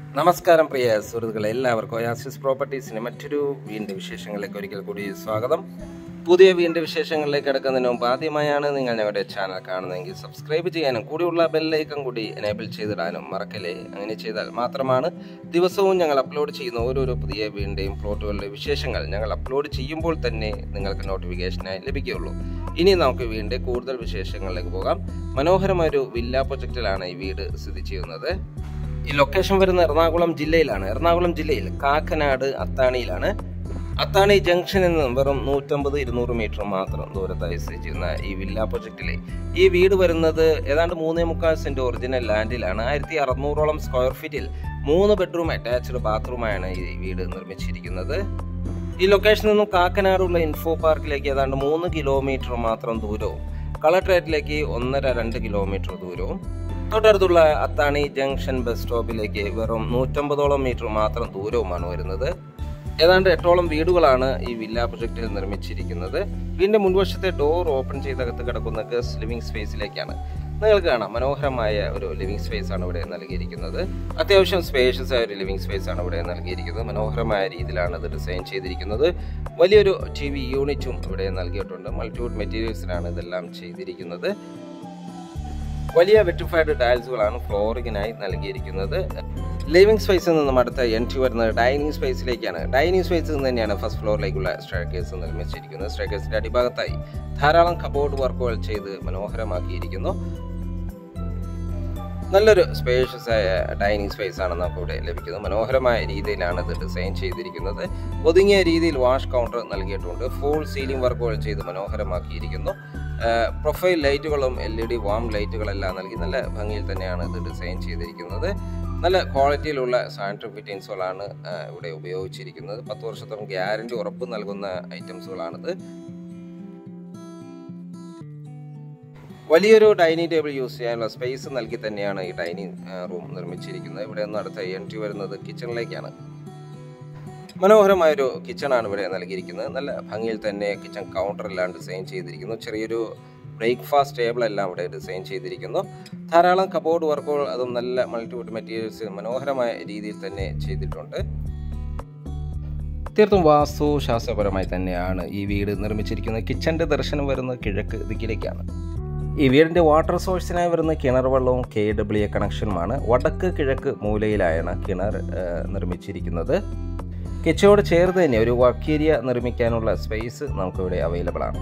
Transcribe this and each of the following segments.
നമസ്കാരം പ്രിയ സുഹൃത്തുക്കളെ എല്ലാവർക്കും ഒയാസിസ് പ്രോപ്പർട്ടീസിന് മറ്റൊരു വീടിൻ്റെ വിശേഷങ്ങളിലേക്ക് ഒരിക്കൽ കൂടി സ്വാഗതം പുതിയ വീടിൻ്റെ വിശേഷങ്ങളിലേക്ക് കിടക്കുന്നതിന് മുമ്പ് ആദ്യമായാണ് നിങ്ങൾ ഞങ്ങളുടെ ചാനൽ കാണുന്നതെങ്കിൽ സബ്സ്ക്രൈബ് ചെയ്യാനും കൂടിയുള്ള ബെല്ലൈക്കൺ കൂടി എനേബിൾ ചെയ്തിടാനും മറക്കല്ലേ അങ്ങനെ ചെയ്താൽ മാത്രമാണ് ദിവസവും ഞങ്ങൾ അപ്ലോഡ് ചെയ്യുന്ന ഓരോരോ പുതിയ വീടിൻ്റെയും പ്ലോട്ടുകളുടെ വിശേഷങ്ങൾ ഞങ്ങൾ അപ്ലോഡ് ചെയ്യുമ്പോൾ തന്നെ നിങ്ങൾക്ക് നോട്ടിഫിക്കേഷനായി ലഭിക്കുകയുള്ളൂ ഇനി നമുക്ക് വീടിൻ്റെ കൂടുതൽ വിശേഷങ്ങളിലേക്ക് പോകാം മനോഹരമായൊരു വില്ല പ്രൊജക്റ്റിലാണ് ഈ വീട് സ്ഥിതി ചെയ്യുന്നത് ഈ ലൊക്കേഷൻ വരുന്ന എറണാകുളം ജില്ലയിലാണ് എറണാകുളം ജില്ലയിൽ കാക്കനാട് അത്താണിയിലാണ് അത്താണി ജംഗ്ഷനിൽ നിന്നും വെറും നൂറ്റമ്പത് ഇരുന്നൂറ് മീറ്റർ മാത്രം ദൂരത്തായി സ്ഥിതി ചെയ്യുന്ന ഈ വില്ല പ്രൊജക്റ്റിലെ ഈ വീട് വരുന്നത് ഏതാണ്ട് മൂന്നേ മുക്കാൽ സെന്റ് ഒറിജിനൽ ലാൻഡിലാണ് ആയിരത്തി അറുന്നൂറോളം സ്ക്വയർ ഫീറ്റിൽ മൂന്ന് ബെഡ്റൂം അറ്റാച്ച്ഡ് ബാത്റൂമാണ് ഈ വീട് നിർമ്മിച്ചിരിക്കുന്നത് ഈ ലൊക്കേഷനിൽ നിന്നും കാക്കനാടുള്ള ഇൻഫോ പാർക്കിലേക്ക് ഏതാണ്ട് മൂന്ന് കിലോമീറ്റർ മാത്രം ദൂരവും കളക്ട്രേറ്റിലേക്ക് ഒന്നര രണ്ട് കിലോമീറ്റർ ദൂരവും തൊട്ടടുത്തുള്ള അത്താണി ജംഗ്ഷൻ ബസ് സ്റ്റോപ്പിലേക്ക് വെറും നൂറ്റമ്പതോളം മീറ്റർ മാത്രം ദൂരവുമാണ് വരുന്നത് ഏതാണ്ട് എട്ടോളം വീടുകളാണ് ഈ വില്ല പ്രൊജക്റ്റിൽ നിർമ്മിച്ചിരിക്കുന്നത് വീടിന്റെ മുൻവശത്തെ ഡോർ ഓപ്പൺ ചെയ്തകത്ത് കിടക്കുന്ന ഗസ്റ്റ് ലിവിംഗ് സ്പേസിലേക്കാണ് നിങ്ങൾക്ക് കാണാം മനോഹരമായ ഒരു ലിവിംഗ് സ്പേസ് ആണ് ഇവിടെ നൽകിയിരിക്കുന്നത് അത്യാവശ്യം സ്പേഷ്യസ് ആയ ഒരു ലിവിംഗ് സ്പേസ് ആണ് ഇവിടെ നൽകിയിരിക്കുന്നത് മനോഹരമായ രീതിയിലാണ് ഇത് ഡിസൈൻ ചെയ്തിരിക്കുന്നത് വലിയൊരു ടി വി യൂണിറ്റും ഇവിടെ നൽകിയിട്ടുണ്ട് മൾട്ടിവുഡ് മെറ്റീരിയൽസിലാണ് ഇതെല്ലാം ചെയ്തിരിക്കുന്നത് വലിയ വെറ്റിഫൈഡ് ടൈൽസുകളാണ് ഫ്ലോറിങ്ങിനായി നൽകിയിരിക്കുന്നത് ലിവിംഗ് സ്പേസിൽ നിന്നും അടുത്ത എൻട്രി വരുന്നത് ഡൈനിങ് സ്പേസിലേക്കാണ് ഡൈനിങ് സ്പേസിൽ നിന്ന് തന്നെയാണ് ഫസ്റ്റ് ഫ്ലോറിലേക്കുള്ള സ്ട്രേക്കേഴ്സ് നിർമ്മിച്ചിരിക്കുന്നത് സ്ട്രേക്കേഴ്സിന്റെ അടിഭാഗത്തായി ധാരാളം കബോർഡ് വർക്കുകൾ ചെയ്ത് മനോഹരമാക്കിയിരിക്കുന്നു നല്ലൊരു സ്പേഷ്യസ് ആയ ഡൈനിങ് സ്പേസ് ആണ് നമുക്ക് ഇവിടെ ലഭിക്കുന്നത് മനോഹരമായ രീതിയിലാണ് ഇത് ഡിസൈൻ ചെയ്തിരിക്കുന്നത് ഒതുങ്ങിയ രീതിയിൽ വാഷ് കൗണ്ടർ നൽകിയിട്ടുണ്ട് ഫുൾ സീലിംഗ് വർക്കുകൾ ചെയ്ത് മനോഹരമാക്കിയിരിക്കുന്നു പ്രൊഫൈൽ ലൈറ്റുകളും എൽ ഇ ഡി വാം ലൈറ്റുകളെല്ലാം നൽകി നല്ല ഭംഗിയിൽ തന്നെയാണ് ഇത് ഡിസൈൻ ചെയ്തിരിക്കുന്നത് നല്ല ക്വാളിറ്റിയിലുള്ള സാനിറ്ററി ഫിറ്റിങ്സുകളാണ് ഇവിടെ ഉപയോഗിച്ചിരിക്കുന്നത് പത്ത് വർഷത്തോളം ഗ്യാരണ്ടി ഉറപ്പ് നൽകുന്ന ഐറ്റംസുകളാണിത് വലിയൊരു ഡൈനിങ് ടേബിൾ യൂസ് ചെയ്യാനുള്ള സ്പേസ് നൽകി തന്നെയാണ് ഈ ഡൈനിങ് റൂം നിർമ്മിച്ചിരിക്കുന്നത് ഇവിടെ നിന്ന് അടുത്ത എൻട്രി വരുന്നത് കിച്ചണിലേക്കാണ് മനോഹരമായൊരു കിച്ചണാണ് ഇവിടെ നൽകിയിരിക്കുന്നത് നല്ല ഭംഗിയിൽ തന്നെ കിച്ചൺ കൗണ്ടറെല്ലാം ഡിസൈൻ ചെയ്തിരിക്കുന്നു ചെറിയൊരു ബ്രേക്ക്ഫാസ്റ്റ് ടേബിൾ എല്ലാം ഇവിടെ ഡിസൈൻ ചെയ്തിരിക്കുന്നു ധാരാളം കബോർഡ് വർക്കുകൾ അതും നല്ല മൾട്ടിവുഡ് മെറ്റീരിയൽസ് മനോഹരമായ രീതിയിൽ തന്നെ ചെയ്തിട്ടുണ്ട് തീർത്തും വാസ്തു ശാസ്ത്രപരമായി തന്നെയാണ് ഈ വീട് നിർമ്മിച്ചിരിക്കുന്നത് കിച്ചൻ്റെ ദർശനം വരുന്നത് കിഴക്ക് ദിക്കിലേക്കാണ് ഈ വീടിൻ്റെ വാട്ടർ സോഴ്സിനായി വരുന്ന കിണർ വെള്ളവും കെ ഡബ്ല്യു എ കണക്ഷനുമാണ് വടക്ക് കിഴക്ക് മൂലയിലായാണ് കിണർ നിർമ്മിച്ചിരിക്കുന്നത് കിച്ചയോട് ചേർന്ന് തന്നെ ഒരു വർക്ക് ഏരിയ നിർമ്മിക്കാനുള്ള സ്പേസ് നമുക്കിവിടെ അവൈലബിൾ ആണ്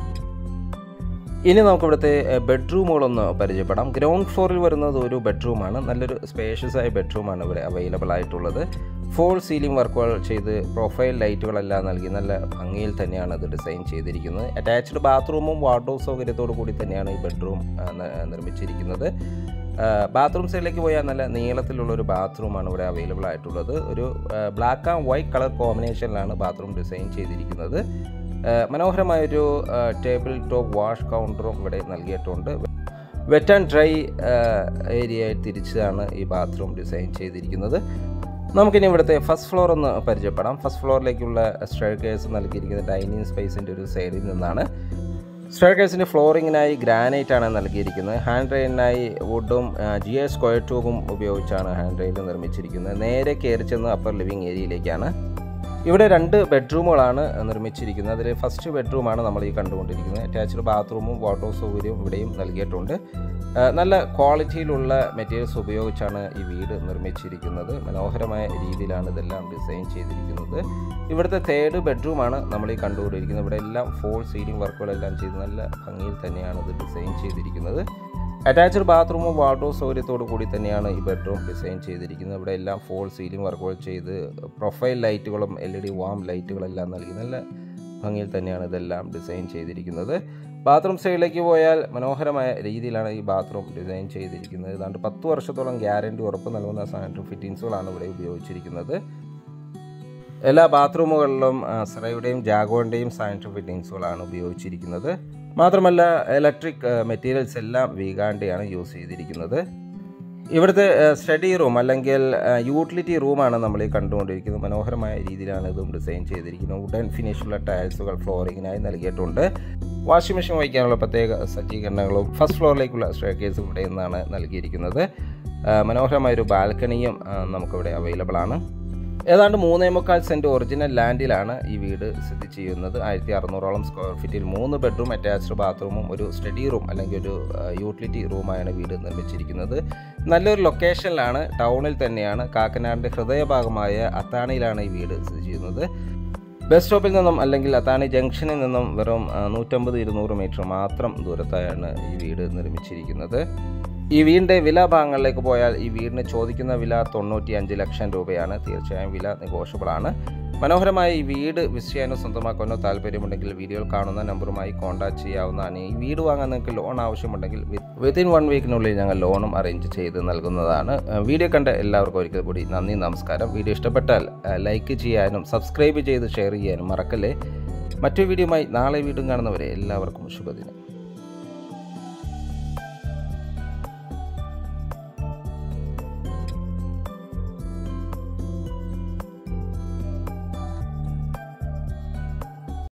ഇനി നമുക്ക് ഇവിടുത്തെ ബെഡ്റൂമുകളൊന്ന് പരിചയപ്പെടാം ഗ്രൗണ്ട് ഫ്ലോറിൽ വരുന്നത് ഒരു ബെഡ്റൂമാണ് നല്ലൊരു സ്പേഷ്യസ് ആയ ബെഡ്റൂമാണ് ഇവിടെ അവൈലബിൾ ആയിട്ടുള്ളത് ഫോൾ സീലിംഗ് വർക്കുകൾ ചെയ്ത് പ്രൊഫൈൽ ലൈറ്റുകളെല്ലാം നൽകി നല്ല ഭംഗിയിൽ തന്നെയാണ് ഇത് ഡിസൈൻ ചെയ്തിരിക്കുന്നത് അറ്റാച്ച്ഡ് ബാത്റൂമും വാർഡ്രോബ് സൗകര്യത്തോടു കൂടി തന്നെയാണ് ഈ ബെഡ്റൂം നിർമ്മിച്ചിരിക്കുന്നത് ബാത്റൂം സൈഡിലേക്ക് പോയാൽ നല്ല നീളത്തിലുള്ള ഒരു ബാത്റൂമാണ് ഇവിടെ അവൈലബിൾ ആയിട്ടുള്ളത് ഒരു ബ്ലാക്ക് ആൻഡ് വൈറ്റ് കളർ കോമ്പിനേഷനിലാണ് ബാത്റൂം ഡിസൈൻ ചെയ്തിരിക്കുന്നത് മനോഹരമായൊരു ടേബിൾ ടോപ്പ് വാഷ് കൗണ്ടറും ഇവിടെ നൽകിയിട്ടുണ്ട് വെറ്റ് ആൻഡ് ഡ്രൈ ഏരിയ തിരിച്ചാണ് ഈ ബാത്റൂം ഡിസൈൻ ചെയ്തിരിക്കുന്നത് നമുക്കിനി ഇവിടുത്തെ ഫസ്റ്റ് ഫ്ലോർ ഒന്ന് പരിചയപ്പെടാം ഫസ്റ്റ് ഫ്ലോറിലേക്കുള്ള സ്റ്റേർക്കേഴ്സ് നൽകിയിരിക്കുന്ന ഡൈനിങ് സ്പേസിൻ്റെ ഒരു സൈഡിൽ നിന്നാണ് സ്റ്റേർക്കേഴ്സിൻ്റെ ഫ്ലോറിങ്ങിനായി ഗ്രാനൈറ്റ് ആണ് നൽകിയിരിക്കുന്നത് ഹാൻഡ് റെയിലിനായി വുഡും ജി എ സ്ക്വയർ ട്യൂബും ഉപയോഗിച്ചാണ് ഹാൻഡ് റെയിൽ നിർമ്മിച്ചിരിക്കുന്നത് നേരെ കയറി ചെന്ന് അപ്പർ ലിവിങ് ഏരിയയിലേക്കാണ് ഇവിടെ രണ്ട് ബെഡ്റൂമുകളാണ് നിർമ്മിച്ചിരിക്കുന്നത് അതിൽ ഫസ്റ്റ് ബെഡ്റൂമാണ് നമ്മൾ ഈ കണ്ടുകൊണ്ടിരിക്കുന്നത് അറ്റാച്ച്ഡ് ബാത്റൂമും വാട്ടർ സൗകര്യവും ഇവിടെയും നൽകിയിട്ടുണ്ട് നല്ല ക്വാളിറ്റിയിലുള്ള മെറ്റീരിയൽസ് ഉപയോഗിച്ചാണ് ഈ വീട് നിർമ്മിച്ചിരിക്കുന്നത് മനോഹരമായ രീതിയിലാണ് ഇതെല്ലാം ഡിസൈൻ ചെയ്തിരിക്കുന്നത് ഇവിടുത്തെ തേർഡ് ബെഡ്റൂമാണ് നമ്മൾ ഈ കണ്ടുകൊണ്ടിരിക്കുന്നത് ഇവിടെ എല്ലാം ഫോൾ സീലിംഗ് വർക്കുകളെല്ലാം ചെയ്ത് നല്ല ഭംഗിയിൽ തന്നെയാണ് ഇത് ഡിസൈൻ ചെയ്തിരിക്കുന്നത് അറ്റാച്ച്ഡ് ബാത്റൂമും വാർഡ്രോബ് സൗകര്യത്തോടു കൂടി തന്നെയാണ് ഈ ബെഡ്റൂം ഡിസൈൻ ചെയ്തിരിക്കുന്നത് ഇവിടെ എല്ലാം ഫോൾ സീലിംഗ് വർക്കുകൾ ചെയ്ത് പ്രൊഫൈൽ ലൈറ്റുകളും എൽ ഇ ഡി വാം ലൈറ്റുകളെല്ലാം നൽകി നല്ല ഭംഗിയിൽ തന്നെയാണ് ഇതെല്ലാം ഡിസൈൻ ചെയ്തിരിക്കുന്നത് ബാത്റൂം സൈഡിലേക്ക് പോയാൽ മനോഹരമായ രീതിയിലാണ് ഈ ബാത്റൂം ഡിസൈൻ ചെയ്തിരിക്കുന്നത് ഏതാണ്ട് പത്ത് വർഷത്തോളം ഗ്യാരണ്ടി ഉറപ്പ് നൽകുന്ന സാനിറ്ററി ഫിറ്റിങ്സുകളാണ് ഇവിടെ ഉപയോഗിച്ചിരിക്കുന്നത് എല്ലാ ബാത്റൂമുകളിലും സറയുടെയും ജാഗോറിൻ്റെയും സാനിറ്ററി ഫിറ്റിങ്സുകളാണ് ഉപയോഗിച്ചിരിക്കുന്നത് മാത്രമല്ല ഇലക്ട്രിക് മെറ്റീരിയൽസ് എല്ലാം വീഗാണ്ടിയാണ് യൂസ് ചെയ്തിരിക്കുന്നത് ഇവിടുത്തെ സ്റ്റഡി റൂം അല്ലെങ്കിൽ യൂട്ടിലിറ്റി റൂമാണ് നമ്മൾ ഈ കണ്ടുകൊണ്ടിരിക്കുന്നത് മനോഹരമായ രീതിയിലാണ് ഇതും ഡിസൈൻ ചെയ്തിരിക്കുന്നത് വുഡൻ ഫിനിഷുള്ള ടൈൽസുകൾ ഫ്ലോറിങ്ങിനായി നൽകിയിട്ടുണ്ട് വാഷിംഗ് മെഷീൻ വയ്ക്കാനുള്ള പ്രത്യേക സജ്ജീകരണങ്ങളും ഫസ്റ്റ് ഫ്ലോറിലേക്കുള്ള സ്റ്റേക്കേഴ്സും ഇവിടെ നിന്നാണ് നൽകിയിരിക്കുന്നത് ആ, മനോഹരമായൊരു ബാൽക്കണിയും ആ, നമുക്കിവിടെ അവൈലബിൾ ആണ് ഏതാണ്ട് മൂന്നേ മുക്കാൽ സെൻറ്റ് ഒറിജിനൽ ലാൻഡിലാണ് ഈ വീട് സ്ഥിതി ചെയ്യുന്നത് ആയിരത്തി അറുന്നൂറോളം സ്ക്വയർ ഫീറ്റിൽ മൂന്ന് ബെഡ്റൂം അറ്റാച്ച്ഡ് ബാത്റൂമും ഒരു സ്റ്റഡി റൂം അല്ലെങ്കിൽ ഒരു യൂട്ടിലിറ്റി റൂമായാണ് വീട് നിർമ്മിച്ചിരിക്കുന്നത് നല്ലൊരു ലൊക്കേഷനിലാണ് ടൗണിൽ തന്നെയാണ് കാക്കനാടിൻ്റെ ഹൃദയഭാഗമായ അത്താണിയിലാണ് ഈ വീട് സ്ഥിതി ചെയ്യുന്നത് ബസ് സ്റ്റോപ്പിൽ നിന്നും അല്ലെങ്കിൽ അത്താണി ജംഗ്ഷനിൽ നിന്നും വെറും ആ, നൂറ്റമ്പത് ഇരുന്നൂറ് മീറ്റർ മാത്രം ദൂരത്തായാണ് ഈ വീട് നിർമ്മിച്ചിരിക്കുന്നത് ഈ വീടിൻ്റെ വില ഭാഗങ്ങളിലേക്ക് പോയാൽ ഈ വീടിന് ചോദിക്കുന്ന വില തൊണ്ണൂറ്റി അഞ്ച് ലക്ഷം രൂപയാണ് തീർച്ചയായും വില നെഗോഷ്യബിൾ ആണ് മനോഹരമായ ഈ വീട് വിസിറ്റ് ചെയ്യാനോ സ്വന്തമാക്കാനോ താല്പര്യമുണ്ടെങ്കിൽ വീഡിയോയിൽ കാണുന്ന നമ്പറുമായി കോൺടാക്ട് ചെയ്യാവുന്നതാണ് ഈ വീട് വാങ്ങാൻ നിങ്ങൾക്ക് ലോൺ ആവശ്യമുണ്ടെങ്കിൽ വിത്തിൻ വൺ വീക്കിനുള്ളിൽ ഞങ്ങൾ ലോണും അറേഞ്ച് ചെയ്ത് നൽകുന്നതാണ് ആ, വീഡിയോ കണ്ട എല്ലാവർക്കും ഒരിക്കൽ കൂടി നന്ദി നമസ്കാരം വീഡിയോ ഇഷ്ടപ്പെട്ടാൽ ലൈക്ക് ചെയ്യാനും സബ്സ്ക്രൈബ് ചെയ്ത് ഷെയർ ചെയ്യാനും മറക്കല്ലേ മറ്റൊരു വീഡിയോയുമായി നാളെ വീണ്ടും കാണുന്നവരെ എല്ലാവർക്കും ശുഭദിനം